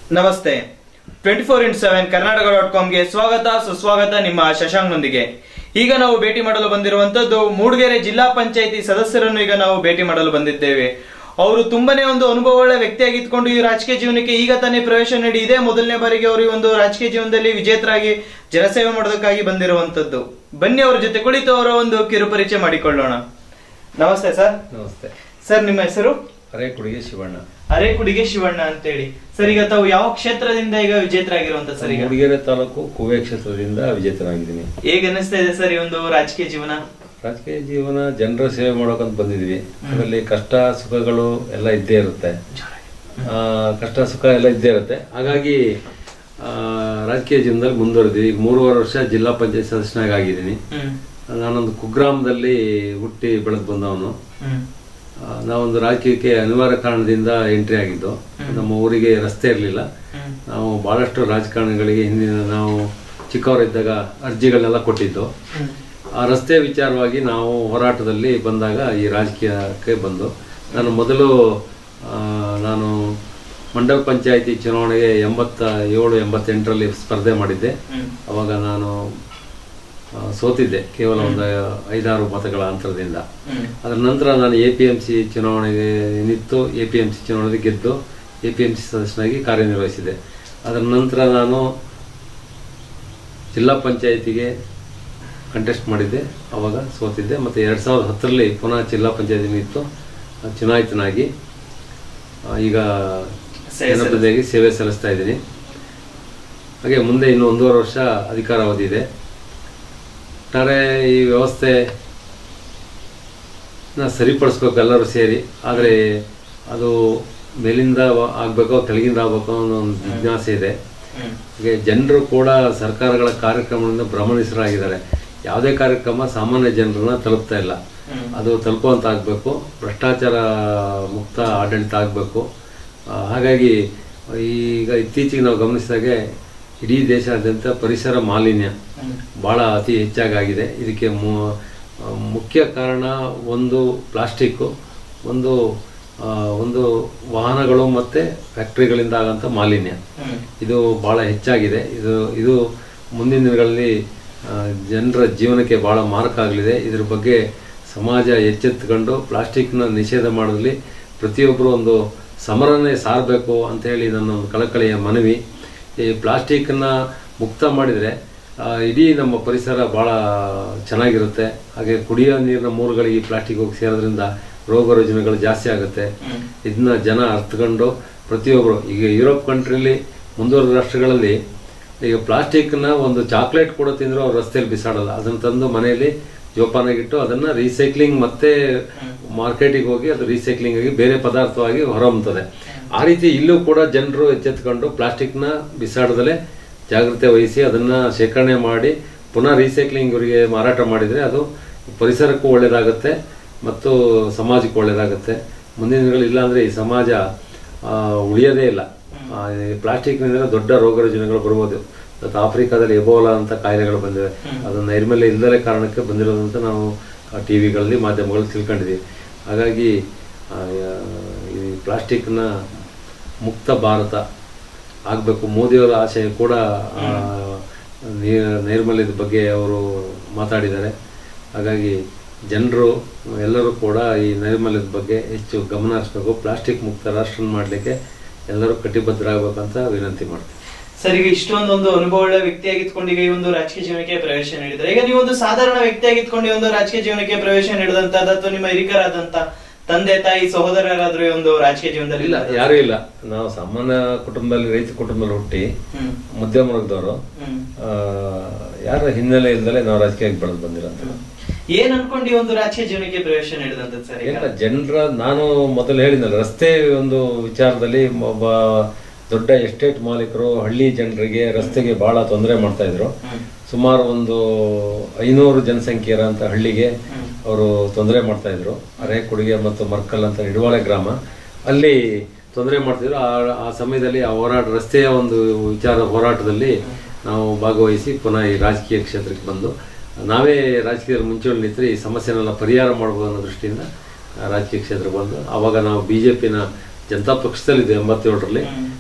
ನಮಸ್ತೆ twenty four into seven Karnataka dot ಕಾಮ್ಗೆ ಸ್ವಾಗತ ಸುಸ್ವಾಗತ ನಿಮ್ಮ ಶಶಾಂಕ್ನೊಂದಿಗೆ ಈಗ ನಾವು ಭೇಟಿ ಮಾಡಲು ಬಂದಿರುವಂತದ್ದು ಮೂಡಿಗೆರೆ ಜಿಲ್ಲಾ ಪಂಚಾಯಿತಿ ಸದಸ್ಯರನ್ನು ಈಗ ನಾವು ಭೇಟಿ ಮಾಡಲು ಬಂದಿದ್ದೇವೆ ಅವರು ತುಂಬಾನೇ ಒಂದು ಅನುಭವವುಳ್ಳ ವ್ಯಕ್ತಿಯಾಗಿ ಇದ್ಕೊಂಡು ಈ ರಾಜಕೀಯ ಜೀವನಕ್ಕೆ ಈಗ ತಾನೇ ಪ್ರವೇಶ ನೀಡಿ ಇದೇ ಮೊದಲನೇ ಬಾರಿಗೆ ಅವರು ಈ ಒಂದು ರಾಜಕೀಯ ಜೀವನದಲ್ಲಿ ವಿಜೇತರಾಗಿ ಜನಸೇವೆ ಮಾಡೋದಕ್ಕಾಗಿ ಬಂದಿರುವಂತದ್ದು ಬನ್ನಿ ಅವರ ಜೊತೆ ಕುಳಿತು ಅವರ ಒಂದು ಕಿರುಪರಿಚಯ ಮಾಡಿಕೊಳ್ಳೋಣ ನಮಸ್ತೆ ಸರ್ ನಮಸ್ತೆ ಸರ್ ನಿಮ್ಮ ಹೆಸರು ಅರೇಕುಡಿಗೆ ಶಿವಣ್ಣ ಅರೇಕುಡಿಗೆ ಶಿವಣ್ಣ ಅಂತೇಳಿ ಸರ್ ಈಗ ತಾವು ಯಾವ ಕ್ಷೇತ್ರದಿಂದ ಈಗ ವಿಜೇತರಾಗಿರುವಂತ ಸರ್ ಈಗ ಮೂಡಿಗೆರೆ ತಾಲೂಕು ಕುವೆ ಕ್ಷೇತ್ರದಿಂದ ವಿಜೇತನಾಗಿದ್ದೀನಿ ಹೇಗೆ ಅನಿಸ್ತಾ ಇದೆ ಸರ್ ಈ ಒಂದು ರಾಜಕೀಯ ಜೀವನ ರಾಜಕೀಯ ಜೀವನ ಜನರ ಸೇವೆ ಮಾಡೋಕಂತ ಬಂದಿದ್ವಿ ಅದರಲ್ಲಿ ಕಷ್ಟ ಸುಖಗಳು ಎಲ್ಲ ಇದ್ದೇ ಇರುತ್ತೆ ಆ, ಕಷ್ಟ ಸುಖ ಎಲ್ಲ ಇದ್ದೇ ಇರುತ್ತೆ ಹಾಗಾಗಿ ಆ, ರಾಜಕೀಯ ಜೀವನದಲ್ಲಿ ಮುಂದುವರೆದಿವಿ ಈಗ ಮೂರುವರೆ ವರ್ಷ ಜಿಲ್ಲಾ ಪಂಚಾಯತ್ ಸದಸ್ಯನಾಗಿ ಆಗಿದ್ದೀನಿ ಹ್ಮ್ ನಾನೊಂದು ಕುಗ್ರಾಮದಲ್ಲಿ ಹುಟ್ಟಿ ಬೆಳೆದು ಬಂದವನು ಹ್ಮ್ ಆ, ನಾವೊಂದು ರಾಜಕೀಯಕ್ಕೆ ಅನಿವಾರ್ಯ ಕಾರಣದಿಂದ ಎಂಟ್ರಿ ಆಗಿದ್ದು ನಮ್ಮ ಊರಿಗೆ ರಸ್ತೆ ಇರಲಿಲ್ಲ ಹ್ಮ್ ನಾವು ಬಹಳಷ್ಟು ರಾಜಕಾರಣಿಗಳಿಗೆ ಹಿಂದಿನ ನಾವು ಚಿಕ್ಕವರಿದ್ದಾಗ ಅರ್ಜಿಗಳನ್ನೆಲ್ಲ ಕೊಟ್ಟಿದ್ದು ಹ್ಮ್ ಆ ರಸ್ತೆ ವಿಚಾರವಾಗಿ ನಾವು ಹೋರಾಟದಲ್ಲಿ ಬಂದಾಗ ಈ ರಾಜಕೀಯಕ್ಕೆ ಬಂದು ನಾನು ಮೊದಲು ಆ, ನಾನು ಮಂಡಲ ಪಂಚಾಯಿತಿ ಚುನಾವಣೆಗೆ ಎಂಬತ್ತ ಏಳು ಎಂಬತ್ತೆಂಟರಲ್ಲಿ ಸ್ಪರ್ಧೆ ಮಾಡಿದ್ದೆ ಹ್ಮ್ ಅವಾಗ ನಾನು ಆ, ಸೋತಿದ್ದೆ ಕೇವಲ ಒಂದು ಐದಾರು ಮತಗಳ ಅಂತರದಿಂದ ಹ್ಮ್ ಅದರ ನಂತರ ನಾನು ಎ ಪಿ ಎಂ ಸಿ ಚುನಾವಣೆಗೆ ನಿಂತು ಎ ಪಿ ಎಂ ಸಿ ಚುನಾವಣೆಗೆ ಗೆದ್ದು ಎ ಪಿ ಎಂ ಸಿ ಸದಸ್ಯನಾಗಿ ಕಾರ್ಯನಿರ್ವಹಿಸಿದೆ ಅದರ ನಂತರ ನಾನು ಜಿಲ್ಲಾ ಪಂಚಾಯಿತಿಗೆ ಕಂಟೆಸ್ಟ್ ಮಾಡಿದ್ದೆ ಅವಾಗ ಸೋತಿದ್ದೆ ಮತ್ತು ಎರಡು ಸಾವಿರದ ಹತ್ತರಲ್ಲಿ ಪುನಃ ಜಿಲ್ಲಾ ಪಂಚಾಯತಿ ನಿಂತು ಆ, ಚುನಾಯಿತನಾಗಿ ಆ, ಈಗ ಸೇವೆ ಜನಪ್ರತಿನಿಧಿಯಾಗಿ ಸೇವೆ ಸಲ್ಲಿಸ್ತಾ ಇದ್ದೀನಿ ಹಾಗೆ ಮುಂದೆ ಇನ್ನು ಒಂದೂವರೆ ವರ್ಷ ಅಧಿಕಾರಾವಧಿ ಇದೆ ಒಟ್ಟಾರೆ ಈ ವ್ಯವಸ್ಥೆ ನ ಸರಿಪಡಿಸ್ಬೇಕು ಎಲ್ಲರೂ ಸೇರಿ ಆದರೆ ಅದು ಮೇಲಿಂದ ಆಗಬೇಕೋ ಕೆಳಗಿಂದ ಆಗಬೇಕೋ ಅನ್ನೋ ಒಂದು ಜಿಜ್ಞಾಸೆ ಇದೆ ಹ್ಮ್ ಹಾಗೆ ಜನರು ಕೂಡ ಸರ್ಕಾರಗಳ ಕಾರ್ಯಕ್ರಮದಿಂದ ಭ್ರಮನಿಸರಾಗಿದ್ದಾರೆ ಯಾವುದೇ ಕಾರ್ಯಕ್ರಮ ಸಾಮಾನ್ಯ ಜನರನ್ನ ತಲುಪ್ತಾ ಇಲ್ಲ ಹ್ಮ್ ಅದು ತಲುಪುವಂತ ಆಗಬೇಕು ಭ್ರಷ್ಟಾಚಾರ ಮುಕ್ತ ಆಡಳಿತ ಆಗಬೇಕು ಹಾಗಾಗಿ ಈಗ ಇತ್ತೀಚೆಗೆ ನಾವು ಗಮನಿಸಿದಾಗೆ ಇಡೀ ದೇಶಾದ್ಯಂತ ಪರಿಸರ ಮಾಲಿನ್ಯ ಹ್ಮ್ ಭಾಳ ಅತಿ ಹೆಚ್ಚಾಗಿದೆ ಇದಕ್ಕೆ ಮು- ಆ, ಮುಖ್ಯ ಕಾರಣ ಒಂದು ಪ್ಲಾಸ್ಟಿಕ್ಕು ಒಂದು ಆ, ಒಂದು ವಾಹನಗಳು ಮತ್ತು ಫ್ಯಾಕ್ಟ್ರಿಗಳಿಂದ ಆಗೋಂಥ ಮಾಲಿನ್ಯ ಹ್ಮ್ ಇದು ಭಾಳ ಹೆಚ್ಚಾಗಿದೆ ಇದು ಇದು ಮುಂದಿನ ದಿನಗಳಲ್ಲಿ ಜನರ ಜೀವನಕ್ಕೆ ಭಾಳ ಮಾರಕ ಆಗಲಿದೆ ಇದ್ರ ಬಗ್ಗೆ ಸಮಾಜ ಎಚ್ಚೆತ್ತುಕೊಂಡು ಪ್ಲಾಸ್ಟಿಕ್ನ ನಿಷೇಧ ಮಾಡೋದ್ರಲ್ಲಿ ಪ್ರತಿಯೊಬ್ಬರು ಒಂದು ಸಮರನೇ ಸಾರಬೇಕು ಅಂತೇಳಿ ನನ್ನ ಒಂದು ಕಳಕಳಿಯ ಮನವಿ ಈ ಪ್ಲಾಸ್ಟಿಕ್ನ ಮುಕ್ತ ಮಾಡಿದರೆ ಇಡೀ ನಮ್ಮ ಪರಿಸರ ಭಾಳ ಚೆನ್ನಾಗಿರುತ್ತೆ ಹಾಗೆ ಕುಡಿಯೋ ನೀರಿನ ಮೂಲಗಳಿಗೆ ಈ ಪ್ಲಾಸ್ಟಿಕ್ ಹೋಗಿ ಸೇರೋದ್ರಿಂದ ರೋಗ ರುಜಿನಗಳು ಜಾಸ್ತಿ ಆಗುತ್ತೆ ಹ್ಮ್ ಇದನ್ನ ಜನ ಅರ್ಥಕೊಂಡು ಪ್ರತಿಯೊಬ್ಬರು ಈಗ ಯುರೋಪ್ ಕಂಟ್ರಿಲಿ ಮುಂದುವರೆದ ರಾಷ್ಟ್ರಗಳಲ್ಲಿ ಈಗ ಪ್ಲಾಸ್ಟಿಕ್ನ ಒಂದು ಚಾಕ್ಲೇಟ್ ಕೂಡ ತಿಂದ್ರು ಅವ್ರು ರಸ್ತೆಯಲ್ಲಿ ಬಿಸಾಡಲ್ಲ ಅದನ್ನ ತಂದು ಮನೆಯಲ್ಲಿ ಜೋಪಾನಾಗಿಟ್ಟು ಅದನ್ನ ರೀಸೈಕ್ಲಿಂಗ್ ಮತ್ತೆ ಮಾರ್ಕೆಟಿಗೆ ಹೋಗಿ ಅದು ರೀಸೈಕ್ಲಿಂಗ್ ಆಗಿ ಬೇರೆ ಪದಾರ್ಥವಾಗಿ ಹೊರಹೊಮ್ಮುತ್ತದೆ ಆ ರೀತಿ ಇಲ್ಲೂ ಕೂಡ ಜನರು ಎಚ್ಚೆತ್ಕೊಂಡು ಪ್ಲಾಸ್ಟಿಕ್ನ ಬಿಸಾಡದಲ್ಲೇ ಜಾಗ್ರತೆ ವಹಿಸಿ ಅದನ್ನ ಶೇಖರಣೆ ಮಾಡಿ ಪುನಃ ರೀಸೈಕ್ಲಿಂಗ್ ಅವರಿಗೆ ಮಾರಾಟ ಮಾಡಿದರೆ ಅದು ಪರಿಸರಕ್ಕೂ ಒಳ್ಳೆಯದಾಗುತ್ತೆ ಮತ್ತು ಸಮಾಜಕ್ಕೂ ಒಳ್ಳೆಯದಾಗುತ್ತೆ ಮುಂದಿನ ದಿನಗಳು ಇಲ್ಲಾಂದರೆ ಈ ಸಮಾಜ ಆ, ಉಳಿಯೋದೇ ಇಲ್ಲ ಆ, ಈ ಪ್ಲಾಸ್ಟಿಕ್ನಿಂದ ದೊಡ್ಡ ರೋಗ ರುಜಿನಗಳು ಬರ್ಬೋದು ಇವತ್ತು ಆಫ್ರಿಕಾದಲ್ಲಿ ಎಬೋಲಾ ಅಂತ ಕಾಯಿಲೆಗಳು ಬಂದಿವೆ ಅದು ನೈರ್ಮಲ್ಯ ಇಲ್ಲದಲೇ ಕಾರಣಕ್ಕೆ ಬಂದಿರೋದು ಅಂತ ನಾವು ಟಿ ವಿಗಳಲ್ಲಿ ಮಾಧ್ಯಮಗಳಲ್ಲಿ ತಿಳ್ಕೊಂಡಿದ್ದೀವಿ ಹಾಗಾಗಿ ಆ, ಈ ಪ್ಲಾಸ್ಟಿಕ್ನ ಮುಕ್ತ ಭಾರತ ಆಗಬೇಕು ಮೋದಿಯವರ ಆಶಯ ಕೂಡ ಆ, ನೀ- ನೈರ್ಮಲ್ಯದ ಬಗ್ಗೆ ಅವರು ಮಾತಾಡಿದ್ದಾರೆ ಹಾಗಾಗಿ ಜನರು ಎಲ್ಲರೂ ಕೂಡ ಈ ನೈರ್ಮಲ್ಯದ ಬಗ್ಗೆ ಹೆಚ್ಚು ಗಮನ ಹರಿಸ್ಬೇಕು ಪ್ಲಾಸ್ಟಿಕ್ ಮುಕ್ತ ರಾಷ್ಟ್ರ ಮಾಡಲಿಕ್ಕೆ ಎಲ್ಲರೂ ಕಟಿಬದ್ಧರಾಗಬೇಕಂತ ವಿನಂತಿ ಮಾಡ್ತೀನಿ ಸರ್ ಈಗ ಇಷ್ಟೊಂದೊಂದು ಅನುಭವವುಳ್ಳ ವ್ಯಕ್ತಿಯಾಗಿತ್ಕೊಂಡು ಈಗ ಈ ಒಂದು ರಾಜಕೀಯ ಜೀವನಕ್ಕೆ ಪ್ರವೇಶ ನೀಡಿದ್ರೆ ಈಗ ನೀವು ಒಂದು ಸಾಧಾರಣ ವ್ಯಕ್ತಿಯಾಗಿತ್ಕೊಂಡು ಈ ಒಂದು ರಾಜಕೀಯ ಜೀವನಕ್ಕೆ ಪ್ರವೇಶ ನೀಡಿದಂತದ್ದು ಅಥವಾ ನಿಮ್ಮ ಹಿರಿಕರಾದಂತ ತಂದೆ ತಾಯಿ ಸಹೋದರರಾದ್ರೂ ಈ ಒಂದು ರಾಜಕೀಯ ಜೀವನದಲ್ಲಿ ಇಲ್ಲ ಯಾರೂ ಇಲ್ಲ ನಾವು ಸಾಮಾನ್ಯ ಕುಟುಂಬದಲ್ಲಿ ರೈತ ಕುಟುಂಬದಲ್ಲಿ ಹುಟ್ಟಿ ಹ್ಮ್ ಮಧ್ಯಮ ವರ್ಗದವರು ಹ್ಮ್ ಆ, ಯಾರ ಹಿನ್ನೆಲೆ ಇಲ್ದಲೆ ನಾವು ರಾಜಕೀಯಕ್ಕೆ ಬೆಳೆದು ಬಂದಿರೋಂಥ ಏನ್ ಅನ್ಕೊಂಡು ಈ ಒಂದು ರಾಜಕೀಯ ಜೀವನಕ್ಕೆ ಪ್ರವೇಶ ನೀಡಿದಂತದ್ದು ಸರ್ ಈಗ ಇಲ್ಲ ಜನರ ನಾನು ಮೊದಲು ಹೇಳಿದ್ನಲ್ಲ ರಸ್ತೆ ಒಂದು ವಿಚಾರದಲ್ಲಿ ಒಬ್ಬ ದೊಡ್ಡ ಎಸ್ಟೇಟ್ ಮಾಲೀಕರು ಹಳ್ಳಿ ಜನರಿಗೆ ರಸ್ತೆಗೆ ಬಹಳ ತೊಂದರೆ ಮಾಡ್ತಾ ಇದ್ರು ಹ್ಮ್ ಸುಮಾರು ಒಂದು ಐನೂರು ಜನಸಂಖ್ಯೆ ಇರೋಂಥ ಹಳ್ಳಿಗೆ ಹ್ಮ್ ಅವರು ತೊಂದರೆ ಮಾಡ್ತಾ ಇದ್ರು ಅರೇಕುಡಿಗೆ ಮತ್ತು ಮರ್ಕಲ್ ಅಂತ ಇಡವಾಳೆ ಗ್ರಾಮ ಅಲ್ಲಿ ತೊಂದರೆ ಮಾಡ್ತಿದ್ರು ಆ ಆ ಸಮಯದಲ್ಲಿ ಆ ಹೋರಾಟ ರಸ್ತೆಯ ಒಂದು ವಿಚಾರ ಹೋರಾಟದಲ್ಲಿ ನಾವು ಭಾಗವಹಿಸಿ ಪುನಃ ಈ ರಾಜಕೀಯ ಕ್ಷೇತ್ರಕ್ಕೆ ಬಂದು ನಾವೇ ರಾಜಕೀಯದಲ್ಲಿ ಮುಂಚೂಣಿ ನಿಂತರೆ ಈ ಸಮಸ್ಯೆನೆಲ್ಲ ಪರಿಹಾರ ಮಾಡ್ಬೋದು ಅನ್ನೋ ದೃಷ್ಟಿಯಿಂದ ಆ, ರಾಜಕೀಯ ಕ್ಷೇತ್ರಕ್ಕೆ ಬಂದು ಆವಾಗ ನಾವು ಬಿ ಜೆ ಪಿನ ಜನತಾ ಪಕ್ಷದಲ್ಲಿದ್ದೆ ಎಂಬತ್ತೇಳರಲ್ಲಿ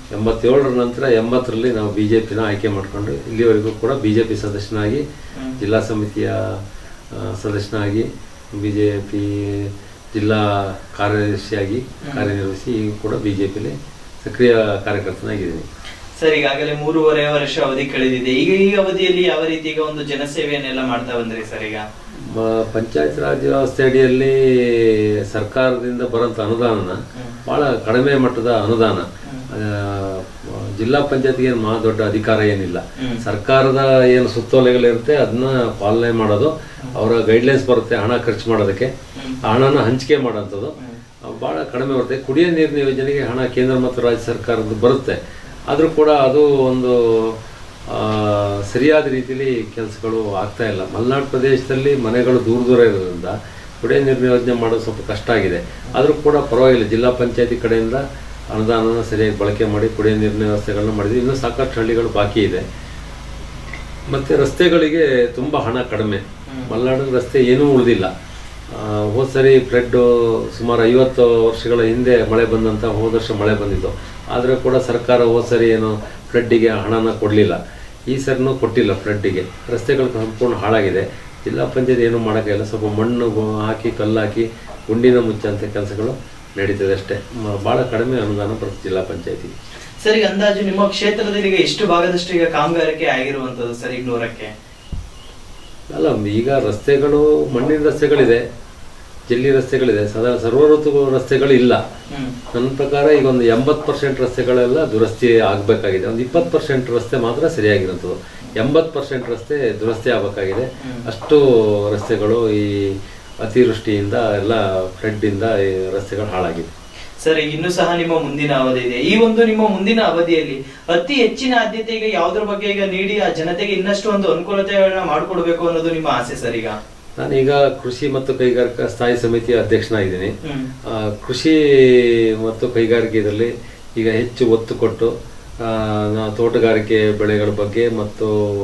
ಎಂಬತ್ತೇಳರ ನಂತರ ಎಂಬತ್ತರಲ್ಲಿ ನಾವು ಬಿ ಜೆ ಪಿನ ಆಯ್ಕೆ ಮಾಡಿಕೊಂಡು ಇಲ್ಲಿವರೆಗೂ ಕೂಡ ಬಿ ಜೆ ಪಿ ಸದಸ್ಯನಾಗಿ ಜಿಲ್ಲಾ ಸಮಿತಿಯ ಆ, ಸದಸ್ಯನಾಗಿ ಬಿ ಜೆ ಪಿ ಜಿಲ್ಲಾ ಕಾರ್ಯದರ್ಶಿಯಾಗಿ ಕಾರ್ಯನಿರ್ವಹಿಸಿ ಈಗ ಕೂಡ ಬಿ ಜೆ ಪಿಲಿ ಸಕ್ರಿಯ ಕಾರ್ಯಕರ್ತನಾಗಿದ್ದೀನಿ ಸರ್ ಈಗಾಗಲೇ ಮೂರುವರೆ ವರ್ಷ ಅವಧಿ ಕಳೆದಿದೆ ಈಗ ಈ ಅವಧಿಯಲ್ಲಿ ಯಾವ ರೀತಿ ಈಗ ಒಂದು ಜನಸೇವೆಯನ್ನೆಲ್ಲ ಮಾಡ್ತಾ ಬಂದ್ರಿ ಸರ್ ಈಗ ಮ- ಪಂಚಾಯತ್ ರಾಜ್ ವ್ಯವಸ್ಥೆ ಅಡಿಯಲ್ಲಿ ಸರ್ಕಾರದಿಂದ ಬರೋಂಥ ಅನುದಾನನ ಬಹಳ ಕಡಿಮೆ ಮಟ್ಟದ ಅನುದಾನ ಆ, ಜಿಲ್ಲಾ ಪಂಚಾಯತ್ಗೆ ಏನು ಮಹಾ ದೊಡ್ಡ ಅಧಿಕಾರ ಏನಿಲ್ಲ ಸರ್ಕಾರದ ಏನು ಸುತ್ತೋಲೆಗಳಿರುತ್ತೆ ಅದನ್ನ ಪಾಲನೆ ಮಾಡೋದು ಅವರ ಗೈಡ್ಲೈನ್ಸ್ ಬರುತ್ತೆ ಹಣ ಖರ್ಚು ಮಾಡೋದಕ್ಕೆ ಆ ಹಣನ ಹಂಚಿಕೆ ಮಾಡೋಂಥದ್ದು ಬಹಳ ಕಡಿಮೆ ಬರುತ್ತೆ ಕುಡಿಯೋ ನೀರಿನ ಯೋಜನೆಗೆ ಹಣ ಕೇಂದ್ರ ಮತ್ತು ರಾಜ್ಯ ಸರ್ಕಾರದ್ದು ಬರುತ್ತೆ ಆದರೂ ಕೂಡ ಅದು ಒಂದು ಆ, ಸರಿಯಾದ ರೀತಿಯಲ್ಲಿ ಕೆಲಸಗಳು ಆಗ್ತಾ ಇಲ್ಲ ಮಲೆನಾಡು ಪ್ರದೇಶದಲ್ಲಿ ಮನೆಗಳು ದೂರ ದೂರ ಇರೋದ್ರಿಂದ ಕುಡಿಯೋ ನೀರಿನ ಯೋಜನೆ ಮಾಡೋದು ಸ್ವಲ್ಪ ಕಷ್ಟ ಆಗಿದೆ ಆದರೂ ಕೂಡ ಪರವಾಗಿಲ್ಲ ಜಿಲ್ಲಾ ಪಂಚಾಯತಿ ಕಡೆಯಿಂದ ಅನುದಾನನ ಸರಿಯಾಗಿ ಬಳಕೆ ಮಾಡಿ ಕುಡಿಯೋ ನೀರಿನ ವ್ಯವಸ್ಥೆಗಳನ್ನ ಮಾಡಿದ್ವಿ ಇನ್ನೂ ಸಾಕಷ್ಟು ಹಳ್ಳಿಗಳು ಬಾಕಿ ಇದೆ ಮತ್ತೆ ರಸ್ತೆಗಳಿಗೆ ತುಂಬ ಹಣ ಕಡಿಮೆ ಮಲೆನಾಡು ರಸ್ತೆ ಏನೂ ಉಳಿದಿಲ್ಲ ಹೋದ ಸರಿ ಫ್ಲಡ್ ಸುಮಾರು ಐವತ್ತು ವರ್ಷಗಳ ಹಿಂದೆ ಮಳೆ ಬಂದಂತ ಹೋದ ವರ್ಷ ಮಳೆ ಬಂದಿತ್ತು ಆದರೆ ಕೂಡ ಸರ್ಕಾರ ಹೋದ ಸರಿ ಏನು ಫ್ಲಡ್ಡಿಗೆ ಹಣನ ಕೊಡಲಿಲ್ಲ ಈ ಸರಿನೂ ಕೊಟ್ಟಿಲ್ಲ ಫ್ಲಡ್ಡಿಗೆ ರಸ್ತೆಗಳು ಸಂಪೂರ್ಣ ಹಾಳಾಗಿದೆ ಜಿಲ್ಲಾ ಪಂಚಾಯತ್ ಏನೂ ಮಾಡೋಕ್ಕಿಲ್ಲ ಸ್ವಲ್ಪ ಮಣ್ಣು ಗು- ಹಾಕಿ ಕಲ್ಲು ಹಾಕಿ ಗುಂಡಿನ ಮುಚ್ಚಂತೆ ಕೆಲಸಗಳು ನಡೀತದೆ ಅಷ್ಟೇ ಮ- ಭಾಳ ಕಡಿಮೆ ಅನುದಾನ ಬರುತ್ತೆ ಜಿಲ್ಲಾ ಪಂಚಾಯತಿಗೆ ಸರ್ ಈಗ ಅಂದಾಜು ನಿಮ್ಮ ಕ್ಷೇತ್ರದಲ್ಲಿ ಈಗ ಎಷ್ಟು ಭಾಗದಷ್ಟು ಈಗ ಕಾಮಗಾರಿಕೆ ಆಗಿರುವಂತದ್ದು ಸರ್ ಈಗ ನೂರಕ್ಕೆ ಅಲ್ಲ ಈಗ ರಸ್ತೆಗಳು ಮಣ್ಣಿನ ರಸ್ತೆಗಳಿದೆ ಜಲ್ಲಿ ರಸ್ತೆಗಳಿದೆ ಸದಾ ಸರ್ವಋತು ರಸ್ತೆಗಳು ಇಲ್ಲ ಹ್ಮ್ ನನ್ನ ಪ್ರಕಾರ ಈಗ ಒಂದು ಎಂಬತ್ತು ಪರ್ಸೆಂಟ್ ರಸ್ತೆಗಳೆಲ್ಲ ದುರಸ್ತಿ ಆಗಬೇಕಾಗಿದೆ ಒಂದು ಇಪ್ಪತ್ತು ಪರ್ಸೆಂಟ್ ರಸ್ತೆ ಮಾತ್ರ ಸರಿಯಾಗಿರೋಂಥದ್ದು ಎಂಬತ್ತು ಪರ್ಸೆಂಟ್ ರಸ್ತೆ ದುರಸ್ತಿ ಆಗಬೇಕಾಗಿದೆ ಅಷ್ಟು ರಸ್ತೆಗಳು ಈ ಅತಿವೃಷ್ಟಿಯಿಂದ ಎಲ್ಲ ಫ್ಲಡ್ಡಿಂದ ಈ ರಸ್ತೆಗಳು ಹಾಳಾಗಿದೆ ಸರ್ ಈಗ ಇನ್ನೂ ಸಹ ನಿಮ್ಮ ಮುಂದಿನ ಅವಧಿ ಇದೆ ಈ ಒಂದು ನಿಮ್ಮ ಮುಂದಿನ ಅವಧಿಯಲ್ಲಿ ಅತಿ ಹೆಚ್ಚಿನ ಆದ್ಯತೆ ಈಗ ಯಾವ್ದ್ರ ಬಗ್ಗೆ ಈಗ ನೀಡಿ ಆ ಜನತೆಗೆ ಇನ್ನಷ್ಟು ಒಂದು ಅನುಕೂಲತೆಗಳನ್ನ ಮಾಡ್ಕೊಡ್ಬೇಕು ಅನ್ನೋದು ನಿಮ್ಮ ಆಸೆ ಸರ್ ಈಗ ನಾನೀಗ ಕೃಷಿ ಮತ್ತು ಕೈಗಾರಿಕಾ ಸ್ಥಾಯಿ ಸಮಿತಿಯ ಅಧ್ಯಕ್ಷನಾಗಿದ್ದೀನಿ ಹ್ಮ್ ಆ, ಕೃಷಿ ಮತ್ತು ಕೈಗಾರಿಕೆ ಇದರಲ್ಲಿ ಈಗ ಹೆಚ್ಚು ಒತ್ತು ಕೊಟ್ಟು ಆ, ನಾವು ತೋಟಗಾರಿಕೆ ಬೆಳೆಗಳ ಬಗ್ಗೆ ಮತ್ತು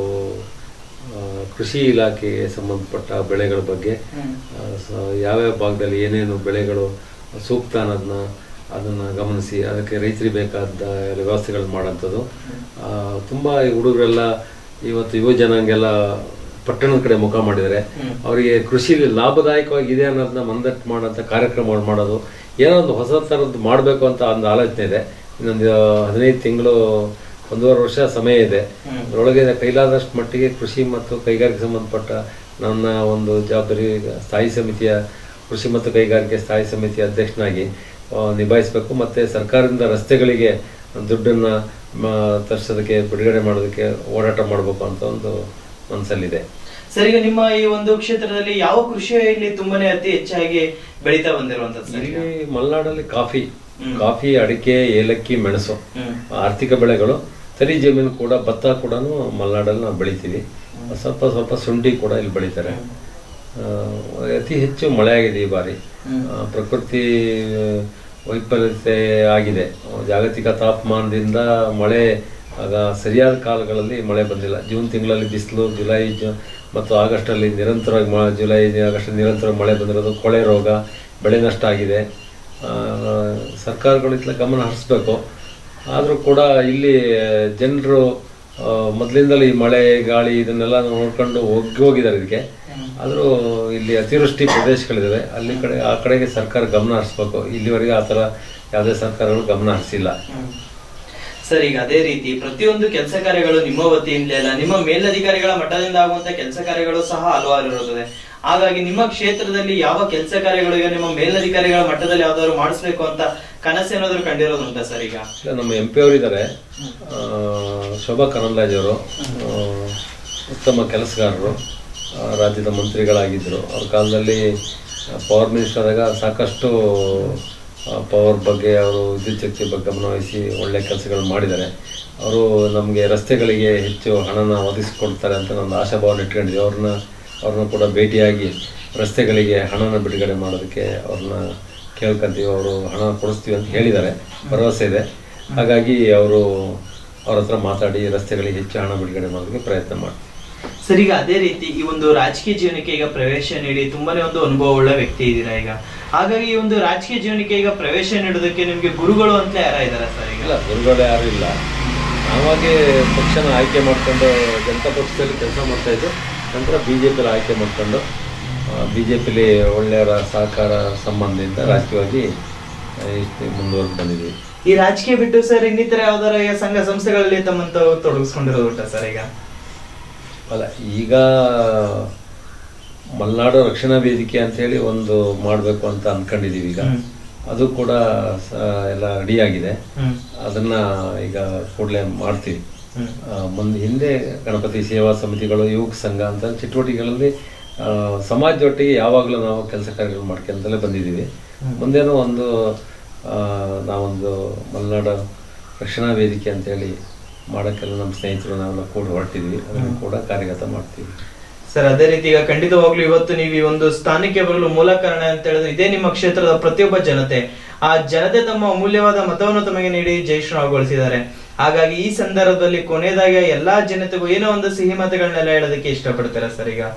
ಆ, ಕೃಷಿ ಇಲಾಖೆಗೆ ಸಂಬಂಧಪಟ್ಟ ಬೆಳೆಗಳ ಬಗ್ಗೆ ಹ್ಮ್ ಆ, ಸ- ಯಾವ್ಯಾವ ಭಾಗದಲ್ಲಿ ಏನೇನು ಬೆಳೆಗಳು ಸೂಕ್ತ ಅನ್ನೋದನ್ನ ಅದನ್ನ ಗಮನಿಸಿ ಅದಕ್ಕೆ ರೈತರಿಗೆ ಬೇಕಾದ ಎಲ್ಲ ವ್ಯವಸ್ಥೆಗಳು ಮಾಡೋಂಥದ್ದು ಆ, ತುಂಬ ಈ ಹುಡುಗರೆಲ್ಲ ಇವತ್ತು ಯುವ ಜನಾಂಗೆಲ್ಲ ಪಟ್ಟಣದ ಕಡೆ ಮುಖ ಮಾಡಿದರೆ ಅವರಿಗೆ ಕೃಷಿಲಿ ಲಾಭದಾಯಕವಾಗಿದೆ ಅನ್ನೋದನ್ನ ಮಂದಟ್ಟು ಮಾಡೋಂಥ ಕಾರ್ಯಕ್ರಮಗಳು ಮಾಡೋದು ಏನೋ ಒಂದು ಹೊಸ ಥರದ್ದು ಮಾಡಬೇಕು ಅಂತ ಒಂದು ಆಲೋಚನೆ ಇದೆ ಇನ್ನೊಂದು ಹದಿನೈದು ತಿಂಗಳು ಒಂದೂವರೆ ವರ್ಷ ಸಮಯ ಇದೆ ಅದರೊಳಗೆ ಕೈಲಾದಷ್ಟು ಮಟ್ಟಿಗೆ ಕೃಷಿ ಮತ್ತು ಕೈಗಾರಿಕೆ ಸಂಬಂಧಪಟ್ಟ ನನ್ನ ಒಂದು ಜವಾಬ್ದಾರಿ ಸ್ಥಾಯಿ ಸಮಿತಿಯ ಕೃಷಿ ಮತ್ತು ಕೈಗಾರಿಕೆ ಸ್ಥಾಯಿ ಸಮಿತಿಯ ಅಧ್ಯಕ್ಷನಾಗಿ ಆ, ನಿಭಾಯಿಸಬೇಕು ಮತ್ತೆ ಸರ್ಕಾರದಿಂದ ರಸ್ತೆಗಳಿಗೆ ದುಡ್ಡನ್ನ ಮ, ತರಿಸೋದಕ್ಕೆ ಬಿಡುಗಡೆ ಮಾಡೋದಕ್ಕೆ ಓಡಾಟ ಮಾಡಬೇಕು ಅಂತ ಒಂದು ಮನಸ್ಸಲ್ಲಿದೆ ಸರ್ ಈಗ ನಿಮ್ಮ ಈ ಒಂದು ಕ್ಷೇತ್ರದಲ್ಲಿ ಯಾವ ಕೃಷಿ ಇಲ್ಲಿ ತುಂಬಾನೇ ಅತಿ ಹೆಚ್ಚಾಗಿ ಬೆಳೀತಾ ಬಂದಿರುವಂತದ್ದು ಸರ್ ಈಗ ಇಲ್ಲಿ ಮಲೆನಾಡಲ್ಲಿ ಕಾಫಿ ಕಾಫಿ ಅಡಿಕೆ ಏಲಕ್ಕಿ ಮೆಣಸು ಹ್ಮ್ ಆರ್ಥಿಕ ಬೆಳೆಗಳು ತರಿ ಜಮೀನು ಕೂಡ ಭತ್ತ ಕೂಡ ಮಲೆನಾಡಲ್ಲಿ ನಾವು ಬೆಳಿತೀವಿ ಸ್ವಲ್ಪ ಸ್ವಲ್ಪ ಶುಂಠಿ ಕೂಡ ಇಲ್ಲಿ ಬೆಳಿತಾರೆ ಆ, ಅತಿ ಹೆಚ್ಚು ಮಳೆ ಆಗಿದೆ ಈ ಬಾರಿ ಆ, ಪ್ರಕೃತಿ ವೈಫಲ್ಯತೆ ಆಗಿದೆ ಜಾಗತಿಕ ತಾಪಮಾನದಿಂದ ಮಳೆ ಆಗ ಸರಿಯಾದ ಕಾಲಗಳಲ್ಲಿ ಮಳೆ ಬಂದಿಲ್ಲ ಜೂನ್ ತಿಂಗಳಲ್ಲಿ ಬಿಸಿಲು ಜುಲೈ ಜು ಮತ್ತು ಆಗಸ್ಟಲ್ಲಿ ನಿರಂತರವಾಗಿ ಮ ಜುಲೈ ಆಗಸ್ಟ್ ನಿರಂತರವಾಗಿ ಮಳೆ ಬಂದಿರೋದು ಕೊಳೆ ರೋಗ ಬೆಳೆ ನಷ್ಟ ಆಗಿದೆ ಆ, ಸರ್ಕಾರಗಳು ಇತ್ಲ ಗಮನ ಹರಿಸ್ಬೇಕು ಆದರೂ ಕೂಡ ಇಲ್ಲಿ ಜನರು ಮೊದಲಿಂದಲೂ ಈ ಮಳೆ ಗಾಳಿ ಇದನ್ನೆಲ್ಲ ನೋಡ್ಕೊಂಡು ಒಗ್ಗಿ ಹೋಗಿದ್ದಾರೆ ಇದಕ್ಕೆ ಆದರೂ ಇಲ್ಲಿ ಅತಿವೃಷ್ಟಿ ಪ್ರದೇಶಗಳಿದ್ದಾವೆ ಅಲ್ಲಿ ಕಡೆ ಆ ಕಡೆಗೆ ಸರ್ಕಾರ ಗಮನ ಹರಿಸ್ಬೇಕು ಇಲ್ಲಿವರೆಗೆ ಆ ಥರ ಯಾವುದೇ ಸರ್ಕಾರಗಳು ಗಮನ ಹರಿಸಿಲ್ಲ ಹ್ಮ್. ಸರ್ ಈಗ ಅದೇ ರೀತಿ ಪ್ರತಿಯೊಂದು ಕೆಲಸ ಕಾರ್ಯಗಳು ನಿಮ್ಮ ವತಿಯಿಂದಲೇ ಅಲ್ಲ ನಿಮ್ಮ ಮೇಲಧಿಕಾರಿಗಳ ಮಟ್ಟದಿಂದ ಆಗುವಂತ ಕೆಲಸ ಕಾರ್ಯಗಳು ಸಹ ಹಲವಾರು ಇರುತ್ತದೆ ಹಾಗಾಗಿ ನಿಮ್ಮ ಕ್ಷೇತ್ರದಲ್ಲಿ ಯಾವ ಕೆಲಸ ಕಾರ್ಯಗಳು ಈಗ ನಿಮ್ಮ ಮೇಲಧಿಕಾರಿಗಳ ಮಟ್ಟದಲ್ಲಿ ಯಾವ್ದಾದ್ರು ಮಾಡಿಸ್ಬೇಕು ಅಂತ ಕನಸೇನಾದ್ರು ಕಂಡಿರೋದುಂಟಾ ಸರ್ ಈಗ ಇಲ್ಲ, ನಮ್ಮ ಎಂ ಪಿ ಅವರಿದ್ದಾರೆ ಶೋಭಾ ಕರಂದ್ಲಾಜ್ ಅವರು ಆ, ಉತ್ತಮ ಕೆಲಸಗಾರರು ಆ, ರಾಜ್ಯದ ಮಂತ್ರಿಗಳಾಗಿದ್ದರು ಅವ್ರ ಕಾಲದಲ್ಲಿ ಪವರ್ ಮಿನಿಸ್ಟರ್ ಆದಾಗ ಸಾಕಷ್ಟು ಪವರ್ ಬಗ್ಗೆ ಅವರು ವಿದ್ಯುತ್ ಶಕ್ತಿ ಬಗ್ಗೆ ಗಮನವಹಿಸಿ ಒಳ್ಳೆ ಕೆಲಸಗಳು ಮಾಡಿದ್ದಾರೆ ಅವರು ನಮಗೆ ರಸ್ತೆಗಳಿಗೆ ಹೆಚ್ಚು ಹಣನ ಒದಗಿಸಿಕೊಡ್ತಾರೆ ಅಂತ ಒಂದು ಆಶಾಭಾವನೆ ಇಟ್ಕೊಂಡಿದ್ವಿ ಅವ್ರನ್ನ ಅವ್ರನ್ನ ಕೂಡ ಭೇಟಿಯಾಗಿ ರಸ್ತೆಗಳಿಗೆ ಹಣನ ಬಿಡುಗಡೆ ಮಾಡೋದಕ್ಕೆ ಅವ್ರನ್ನ ಕೇಳ್ಕೊಂತೀವಿ ಅವರು ಹಣ ಕೊಡಿಸ್ತೀವಿ ಅಂತ ಹೇಳಿದ್ದಾರೆ ಭರವಸೆ ಇದೆ ಹಾಗಾಗಿ ಅವರು ಅವ್ರ ಹತ್ರ ಮಾತಾಡಿ ರಸ್ತೆಗಳಿಗೆ ಹೆಚ್ಚು ಹಣ ಬಿಡುಗಡೆ ಮಾಡೋದಕ್ಕೆ ಪ್ರಯತ್ನ ಮಾಡ್ತೀವಿ ಸರ್ ಈಗ ಅದೇ ರೀತಿ ಈ ಒಂದು ರಾಜಕೀಯ ಜೀವನಕ್ಕೆ ಈಗ ಪ್ರವೇಶ ನೀಡಿ ತುಂಬಾನೇ ಒಂದು ಅನುಭವ ಉಳ್ಳ ವ್ಯಕ್ತಿ ಇದ್ದೀರಾ ಈಗ ಹಾಗಾಗಿ ಈ ಒಂದು ರಾಜಕೀಯ ಜೀವನಕ್ಕೆ ಈಗ ಪ್ರವೇಶ ನೀಡೋದಕ್ಕೆ ನಿಮ್ಗೆ ಗುರುಗಳು ಅಂತ ಯಾರ ಇದಾರೆ ಸರ್ ಈಗ ಇಲ್ಲ ಗುರುಗಳು ಯಾರು ಇಲ್ಲ ನಾವಾಗೆ ಪಕ್ಷನ ಆಯ್ಕೆ ಮಾಡ್ಕೊಂಡು ಜನತಾ ಪಕ್ಷದಲ್ಲಿ ಕೆಲಸ ಮಾಡ್ತಾ ಇದ್ದು ನಂತರ ಬಿ ಜೆ ಪಿಲಿ ಆಯ್ಕೆ ಮಾಡ್ಕೊಂಡು ಬಿ ಜೆ ಪಿಲಿ ಒಳ್ಳೆಯವರ ಸಹಕಾರ ಸಂಬಂಧದಿಂದ ರಾಜಕೀಯವಾಗಿ ಆ, ಇಷ್ಟು ಮುಂದುವರೆದು ಬಂದಿದ್ದೀವಿ ಈ ರಾಜಕೀಯ ಬಿಟ್ಟು ಸರ್ ಇನ್ನಿತರ ಯಾವ್ದಾರ ಈ ಸಂಘ ಸಂಸ್ಥೆಗಳಲ್ಲಿ ತಮ್ಮಂತ ತೊಡಗಿಸ್ಕೊಂಡಿರೋದು ಉಂಟಾ ಸರ್ ಈಗ ಅಲ್ಲ ಈಗ ಮಲೆನಾಡು ರಕ್ಷಣಾ ವೇದಿಕೆ ಅಂತೇಳಿ ಒಂದು ಮಾಡಬೇಕು ಅಂತ ಅಂದ್ಕೊಂಡಿದ್ದೀವಿ ಈಗ ಹ್ಮ್. ಅದು ಕೂಡ ಸ- ಎಲ್ಲ ರೆಡಿ ಆಗಿದೆ ಹ್ಮ್ ಅದನ್ನ ಈಗ ಕೂಡಲೇ ಮಾಡ್ತೀವಿ ಹ್ಮ್ ಆ, ಮುಂದೆ ಹಿಂದೆ ಗಣಪತಿ ಸೇವಾ ಸಮಿತಿಗಳು ಯುವಕ ಸಂಘ ಅಂತ ಚಟುವಟಿಕೆಗಳಲ್ಲಿ ಆ, ಸಮಾಜದೊಟ್ಟಿಗೆ ಯಾವಾಗಲೂ ನಾವು ಕೆಲಸ ಕಾರ್ಯಗಳು ಮಾಡ್ಕೊಂತಲೇ ಬಂದಿದ್ದೀವಿ ಮುಂದೇನೋ ಒಂದು ಆ, ನಾವೊಂದು ಮಲೆನಾಡು ರಕ್ಷಣಾ ವೇದಿಕೆ ಅಂತೇಳಿ ಮಾಡೋಕ್ಕೆಲ್ಲ ನಮ್ಮ ಸ್ನೇಹಿತರು ನಾವೆಲ್ಲ ಕೂಡ ಹೊರಟಿದ್ವಿ ಅದನ್ನು ಕೂಡ ಕಾರ್ಯಗತ ಮಾಡ್ತೀವಿ ಸರ್ ಅದೇ ರೀತಿ ಈಗ ಖಂಡಿತವಾಗ್ಲೂ ಇವತ್ತು ನೀವು ಈ ಒಂದು ಸ್ಥಾನಕ್ಕೆ ಬರಲು ಮೂಲ ಕಾರಣ ಅಂತ ಹೇಳಿದ್ರೆ ಇದೇ ನಿಮ್ಮ ಕ್ಷೇತ್ರದ ಪ್ರತಿಯೊಬ್ಬ ಜನತೆ ಆ ಜನತೆ ತಮ್ಮ ಅಮೂಲ್ಯವಾದ ಮತವನ್ನು ತಮಗೆ ನೀಡಿ ಜಯಶ್ರೀಗೊಳಿಸಿದ್ದಾರೆ ಹಾಗಾಗಿ ಈ ಸಂದರ್ಭದಲ್ಲಿ ಕೊನೆಯದಾಗಿ ಎಲ್ಲಾ ಜನತೆಗೂ ಏನೋ ಒಂದು ಸಿಹಿ ಮತಗಳನ್ನೆಲ್ಲ ಹೇಳೋದಕ್ಕೆ ಇಷ್ಟಪಡ್ತೀರಾ ಸರ್ ಈಗ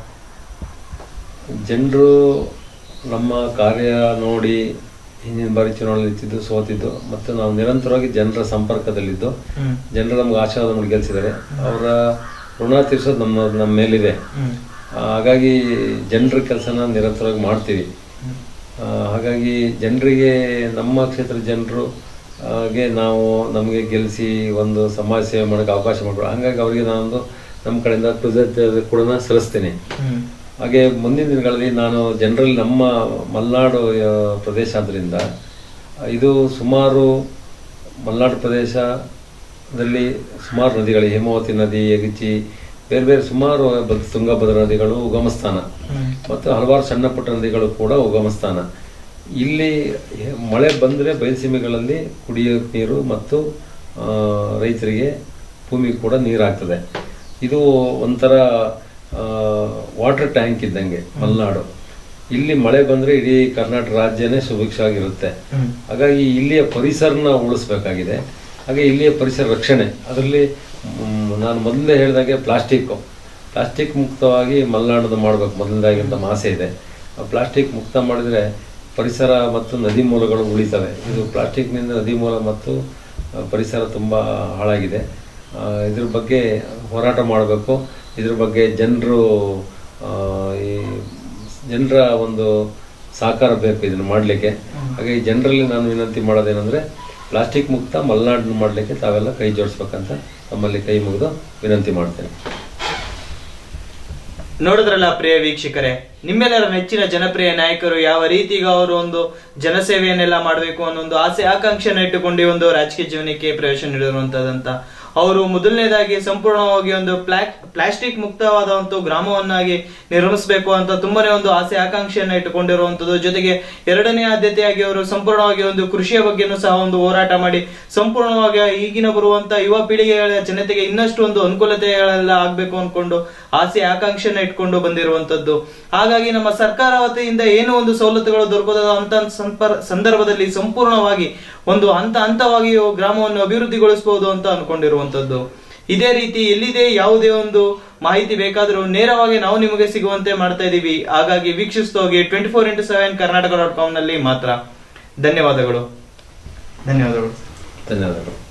ಜನರು ನಮ್ಮ ಕಾರ್ಯ ನೋಡಿ ಹಿಂದಿನ ಬಾರಿ ಚುನಾವಣೆ ನಿಂತಿದ್ದು ಸೋತಿದ್ದು ಮತ್ತು ನಾವು ನಿರಂತರವಾಗಿ ಜನರ ಸಂಪರ್ಕದಲ್ಲಿದ್ದು ಹ್ಮ್ ಜನರು ನಮ್ಗೆ ಆಶೀರ್ವಾದ ಮಾಡಿ ಗೆಲ್ಸಿದ್ದಾರೆ ಅವರ ಋಣ ತೀರ್ಸೋದು ನಮ್ಮ ನಮ್ಮ ಮೇಲಿದೆ ಹ್ಮ್ ಆ, ಹಾಗಾಗಿ ಜನರ ಕೆಲಸನ ನಿರಂತರವಾಗಿ ಮಾಡ್ತೀವಿ ಆ, ಹಾಗಾಗಿ ಜನರಿಗೆ ನಮ್ಮ ಕ್ಷೇತ್ರದ ಜನರು ಹಾಗೆ ನಾವು ನಮಗೆ ಗೆಲ್ಲಿಸಿ ಒಂದು ಸಮಾಜ ಸೇವೆ ಮಾಡೋಕ್ಕೆ ಅವಕಾಶ ಮಾಡ್ಬೋದು ಹಾಗಾಗಿ ಅವರಿಗೆ ನಾನೊಂದು ನಮ್ಮ ಕಡೆಯಿಂದ ಕೃತಜ್ಞತೆ ಕೂಡ ಸಲ್ಲಿಸ್ತೇನೆ ಹ್ಮ್ ಹಾಗೆ ಮುಂದಿನ ದಿನಗಳಲ್ಲಿ ನಾನು ಜನರಲ್ಲಿ ನಮ್ಮ ಮಲೆನಾಡು ಆ, ಪ್ರದೇಶ ಆದ್ದರಿಂದ ಇದು ಸುಮಾರು ಮಲೆನಾಡು ಪ್ರದೇಶದಲ್ಲಿ ಸುಮಾರು ನದಿಗಳು ಹೇಮಾವತಿ ನದಿ ಯಗಚಿ ಬೇರೆ ಬೇರೆ ಸುಮಾರು ಬ- ತುಂಗಭದ್ರಾ ನದಿಗಳು ಉಗಮ ಸ್ಥಾನ ಹ್ಮ್ ಮತ್ತು ಹಲವಾರು ಸಣ್ಣ ಪುಟ್ಟ ನದಿಗಳು ಕೂಡ ಉಗಮ ಸ್ಥಾನ ಇಲ್ಲಿ ಮಳೆ ಬಂದರೆ ಬಯಲುಸೀಮೆಗಳಲ್ಲಿ ಕುಡಿಯೋ ನೀರು ಮತ್ತು ಆ, ರೈತರಿಗೆ ಭೂಮಿ ಕೂಡ ನೀರಾಗ್ತದೆ ಇದು ಒಂಥರ ವಾಟರ್ ಟ್ಯಾಂಕ್ ಇದ್ದಂಗೆ ಮಲೆನಾಡು ಇಲ್ಲಿ ಮಳೆ ಬಂದರೆ ಇಡೀ ಕರ್ನಾಟಕ ರಾಜ್ಯನೇ ಸುಭಿಕ್ಷವಾಗಿರುತ್ತೆ ಹ್ಮ್ ಹಾಗಾಗಿ ಇಲ್ಲಿಯ ಪರಿಸರನ ಉಳಿಸ್ಬೇಕಾಗಿದೆ ಹಾಗೆ ಇಲ್ಲಿಯ ಪರಿಸರ ರಕ್ಷಣೆ ಅದರಲ್ಲಿ ಮ್, ನಾನು ಮೊದಲೇ ಹೇಳಿದಾಗೆ ಪ್ಲಾಸ್ಟಿಕ್ಕು ಪ್ಲಾಸ್ಟಿಕ್ ಮುಕ್ತವಾಗಿ ಮಲೆನಾಡದ ಮಾಡಬೇಕು ಮೊದಲನೇದಾಗಿ ಅಂತ ನಮ್ಮ ಆಸೆ ಇದೆ ಆ ಪ್ಲಾಸ್ಟಿಕ್ ಮುಕ್ತ ಮಾಡಿದರೆ ಪರಿಸರ ಮತ್ತು ನದಿ ಮೂಲಗಳು ಉಳಿತವೆ ಇದು ಪ್ಲಾಸ್ಟಿಕ್ನಿಂದ ನದಿ ಮೂಲ ಮತ್ತು ಆ, ಪರಿಸರ ತುಂಬ ಹಾಳಾಗಿದೆ ಆ, ಇದ್ರ ಬಗ್ಗೆ ಹೋರಾಟ ಮಾಡಬೇಕು ಇದ್ರ ಬಗ್ಗೆ ಜನರು ಈ ಜನರ ಒಂದು ಸಹಕಾರ ಬೇಕು ಇದನ್ನು ಮಾಡಲಿಕ್ಕೆ ಹಾಗೆ ಈ ಜನರಲ್ಲಿ ನಾನು ವಿನಂತಿ ಮಾಡೋದೇನೆಂದರೆ ಪ್ಲಾಸ್ಟಿಕ್ ಮುಕ್ತ ಮಲೆನಾಡನ್ನು ಮಾಡಲಿಕ್ಕೆ ತಾವೆಲ್ಲ ಕೈ ಜೋಡಿಸ್ಬೇಕಂತ ತಮ್ಮಲ್ಲಿ ಕೈ ಮುಗಿದು ವಿನಂತಿ ಮಾಡ್ತೇನೆ ನೋಡಿದ್ರಲ್ಲ ಪ್ರಿಯ ವೀಕ್ಷಕರೇ ನಿಮ್ಮೆಲ್ಲರ ನೆಚ್ಚಿನ ಜನಪ್ರಿಯ ನಾಯಕರು ಯಾವ ರೀತಿ ಈಗ ಅವರು ಒಂದು ಜನಸೇವೆಯನ್ನೆಲ್ಲ ಮಾಡಬೇಕು ಅನ್ನೋ ಒಂದು ಆಸೆ ಆಕಾಂಕ್ಷೆಯನ್ನು ಇಟ್ಟುಕೊಂಡು ಈ ಒಂದು ರಾಜಕೀಯ ಜೀವನಕ್ಕೆ ಪ್ರವೇಶ ನೀಡಿರುವಂತದಂತ ಅವರು ಮೊದಲನೇದಾಗಿ ಸಂಪೂರ್ಣವಾಗಿ ಒಂದು ಪ್ಲಾಕ್ ಪ್ಲಾಸ್ಟಿಕ್ ಮುಕ್ತವಾದ ಒಂದು ಗ್ರಾಮವನ್ನಾಗಿ ನಿರ್ಮಿಸಬೇಕು ಅಂತ ತುಂಬಾನೇ ಒಂದು ಆಸೆ ಆಕಾಂಕ್ಷೆಯನ್ನ ಇಟ್ಟುಕೊಂಡಿರುವಂತದ್ದು ಜೊತೆಗೆ ಎರಡನೇ ಆದ್ಯತೆಯಾಗಿ ಅವರು ಸಂಪೂರ್ಣವಾಗಿ ಒಂದು ಕೃಷಿಯ ಬಗ್ಗೆನೂ ಸಹ ಒಂದು ಹೋರಾಟ ಮಾಡಿ ಸಂಪೂರ್ಣವಾಗಿ ಈಗಿನ ಬರುವಂತ ಯುವ ಪೀಳಿಗೆಗಳ ಜನತೆಗೆ ಇನ್ನಷ್ಟು ಒಂದು ಅನುಕೂಲತೆಗಳೆಲ್ಲ ಆಗ್ಬೇಕು ಅನ್ಕೊಂಡು ಆಸೆ ಆಕಾಂಕ್ಷೆಯನ್ನ ಇಟ್ಕೊಂಡು ಬಂದಿರುವಂತದ್ದು ಹಾಗಾಗಿ ನಮ್ಮ ಸರ್ಕಾರ ವತಿಯಿಂದ ಏನು ಒಂದು ಸವಲತ್ತುಗಳು ದೊರಕದ ಅಂತ ಸಂಪರ್- ಸಂದರ್ಭದಲ್ಲಿ ಸಂಪೂರ್ಣವಾಗಿ ಒಂದು ಹಂತ ಹಂತವಾಗಿ ಗ್ರಾಮವನ್ನು ಅಭಿವೃದ್ಧಿಗೊಳಿಸಬಹುದು ಅಂತ ಅನ್ಕೊಂಡಿರುವಂತದ್ದು ಇದೇ ರೀತಿ ಎಲ್ಲಿದೆ ಯಾವುದೇ ಒಂದು ಮಾಹಿತಿ ಬೇಕಾದರೂ ನೇರವಾಗಿ ನಾವು ನಿಮಗೆ ಸಿಗುವಂತೆ ಮಾಡ್ತಾ ಇದೀವಿ ಹಾಗಾಗಿ ವೀಕ್ಷಿಸ್ತಾ ಹೋಗಿ twenty four into seven Karnataka dot com ನಲ್ಲಿ ಮಾತ್ರ ಧನ್ಯವಾದಗಳು ಧನ್ಯವಾದಗಳು ಧನ್ಯವಾದಗಳು